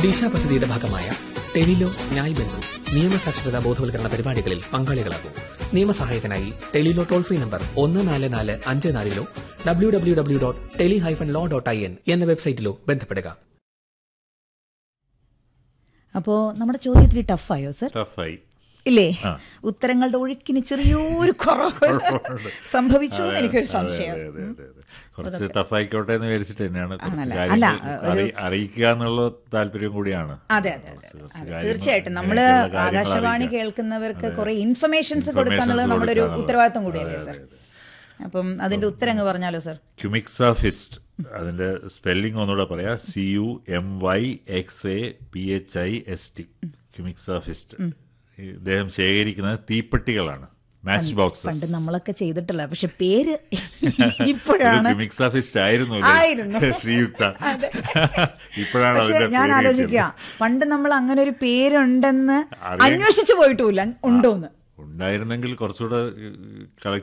ദിശ പദ്ധതിയുടെ ഭാഗമായ ടെലിലോ ന്യായ് ബന്ധു നിയമസാക്ഷരതാ ബോധവൽക്കരണ പരിപാടികളിൽ പങ്കാളികളാകൂ നിയമസഹായത്തിനായി ടെലിലോ ടോൾ ഫ്രീ നമ്പർ ഒന്ന് നാല് നാല് അഞ്ച് നാലിലോ W W W dot tele hyphen law dot I N എന്ന വെബ്സൈറ്റിലോ ബന്ധപ്പെടുക അപ്പോ നമ്മുടെ ചോദ്യത്തിന് ടഫായോ സർ ടഫായി ഇല്ലേ ആ. ഉത്തരങ്ങളുടെ ഒഴുക്കിന് ചെറിയൊരു കുറവ് സംഭവിച്ചു എന്ന് അതെ, എനിക്കൊരു അതെ, സംശയം അതെ, അതെ, അതെ, അതെ. കുറച്ച് ടഫായിക്കോട്ടെ എന്ന് വിചാരിച്ചിട്ട് തന്നെയാണ് കുറച്ച് ആണല്ലേ? കാര്യങ്ങൾ അല്ല, ഒരു- അറി- അറിയിക്കുക എന്നുള്ള താല്പര്യം കൂടിയാണ് അതെ അതെ അതെ കുറച്ച് കുറച്ച് അതെ. കാര്യങ്ങൾ, തീർച്ചയായിട്ടും നമ്മള് അങ്ങനെയൊക്കെയുള്ള കാര്യങ്ങൾ ആകാശവാണി അറിയിക്കുക. കേൾക്കുന്നവർക്ക് അതെ. കുറെ ഇൻഫർമേഷൻസ് കൊടുക്കുക എന്നുള്ളത് Informations നമ്മുടെ ഒരു കൊടുക്കുക ഉത്തരവാദിത്വം എന്നുള്ളത്. കൂടിയല്ലേ അതെ, സർ അതെ, അപ്പം അതിന്റെ ഉത്തരം അങ്ങ് പറഞ്ഞാലോ സർ ക്യുമിക്സ ഫിസ്റ്റ് അതിന്റെ സ്പെല്ലിംഗ് ഒന്നുകൂടെ പറയാം C U M Y X A P H I S T cumyxaphist ഇദ്ദേഹം ശേഖരിക്കുന്നത് തീപ്പെട്ടികളാണ് മാച്ച് പണ്ട് ബോക്സസ് നമ്മളൊക്കെ ചെയ്തിട്ടില്ല പക്ഷെ പേര് ഇപ്പോഴാണ് ക്യുമിക്സ ഫിസ്റ്റ് ആയിരുന്നു ആയിരുന്നു. ശ്രീയുക്ത ഇപ്പോഴാണ് പക്ഷെ അതിന്റെ ഞാൻ പേര് ആലോചിക്കുക വെച്ചത്. പണ്ട് നമ്മൾ അങ്ങനെ ഒരു പേരുണ്ടെന്ന് അറിയാൻ- അന്വേഷിച്ചു പോയിട്ടുമില്ല ഉണ്ടോന്ന് ഉണ്ടായിരുന്നെങ്കിൽ കുറച്ചുകൂടെ